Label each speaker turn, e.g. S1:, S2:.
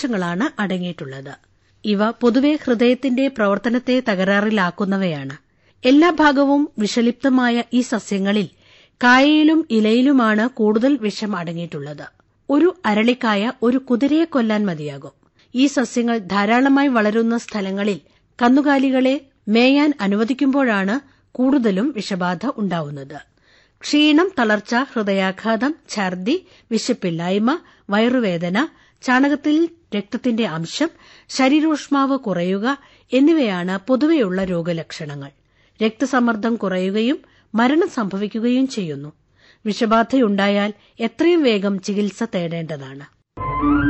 S1: ഗുണാംശങ്ങളാണ് അടങ്ങിയിട്ടുള്ളത് ഇവ പൊതുവെ ഹൃദയത്തിന്റെ പ്രവർത്തനത്തെ തകരാറിലാക്കുന്നവയാണ് എല്ലാ ഭാഗവും വിഷലിപ്തമായ ഈ സസ്യങ്ങളിൽ കായയിലും ഇലയിലുമാണ് കൂടുതൽ വിഷം അടങ്ങിയിട്ടുള്ളത് ഒരു അരളിക്കായ ഒരു കുതിരയെ കൊല്ലാൻ മതിയാകും ഈ സസ്യങ്ങൾ ധാരാളമായി വളരുന്ന സ്ഥലങ്ങളിൽ കന്നുകാലികളെ മേയാൻ അനുവദിക്കുമ്പോഴാണ് കൂടുതലും വിഷബാധ ഉണ്ടാവുന്നത് ക്ഷീണം തളർച്ച ഹൃദയാഘാതം ഛർദി വിശപ്പില്ലായ്മ വയറുവേദന ചാണകത്തിൽ രക്തത്തിന്റെ അംശം ശരീരോഷ്മാവ് കുറയുക എന്നിവയാണ് പൊതുവെയുള്ള രോഗലക്ഷണങ്ങൾ രക്തസമ്മർദ്ദം കുറയുകയും മരണം സംഭവിക്കുകയും ചെയ്യുന്നു വിഷബാധയുണ്ടായാൽ എത്രയും വേഗം ചികിത്സ തേടേണ്ടതാണ്